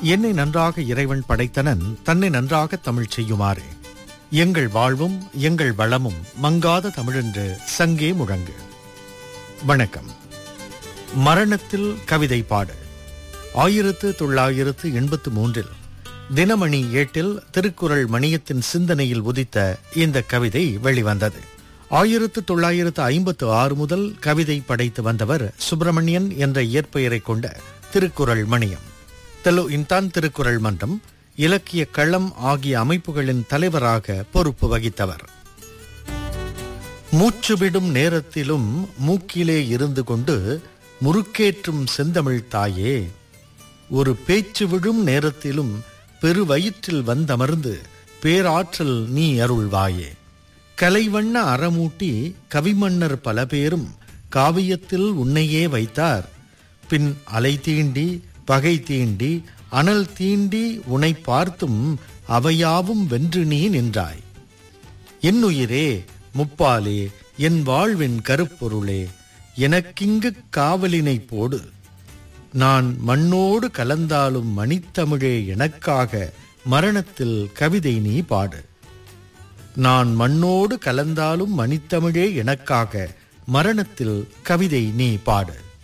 என்னை நன்றாக இறைவன் படைத்தனன் தன்னை நன்றாக தமிழ் செய்யுமாறு எங்கள் வாழ்வும் எங்கள் வளமும் மங்காத தமிழென்று சங்கே முழங்கு வணக்கம் மரணத்தில் கவிதை பாடு ஆயிரத்து தொள்ளாயிரத்து எண்பத்து மூன்றில் தினமணி ஏட்டில் திருக்குறள் மணியத்தின் சிந்தனையில் உதித்த இந்த கவிதை வெளிவந்தது ஆயிரத்து தொள்ளாயிரத்து ஐம்பத்து ஆறு முதல் கவிதை படைத்து வந்தவர் சுப்பிரமணியன் என்ற இயற்பெயரை கொண்ட திருக்குறள் மணியம் தெலு இன்தான் திருக்குறள் மன்றம் இலக்கிய களம் ஆகிய அமைப்புகளின் தலைவராக பொறுப்பு வகித்தவர் மூச்சுவிடும் நேரத்திலும் மூக்கிலே இருந்து கொண்டு முறுக்கேற்றும் செந்தமிழ் தாயே ஒரு பேச்சு விழும் நேரத்திலும் பெருவயிற்றில் வந்தமர்ந்து பேராற்றல் நீ அருள்வாயே கலைவண்ண அறமூட்டி கவிமன்னர் பல பேரும் காவியத்தில் உன்னையே வைத்தார் பின் அலை தீண்டி பகை தீண்டி அனல் தீண்டி உனை பார்த்தும் அவையாவும் வென்று நீ நின்றாய் என்னுயிரே முப்பாலே என் வாழ்வின் கருப்பொருளே எனக்கிங்கு காவலினை போடு நான் மண்ணோடு கலந்தாலும் மணித்தமிழே எனக்காக மரணத்தில் கவிதை நீ பாடு நான் மண்ணோடு கலந்தாலும் மணித்தமிழே எனக்காக மரணத்தில் கவிதை நீ பாடு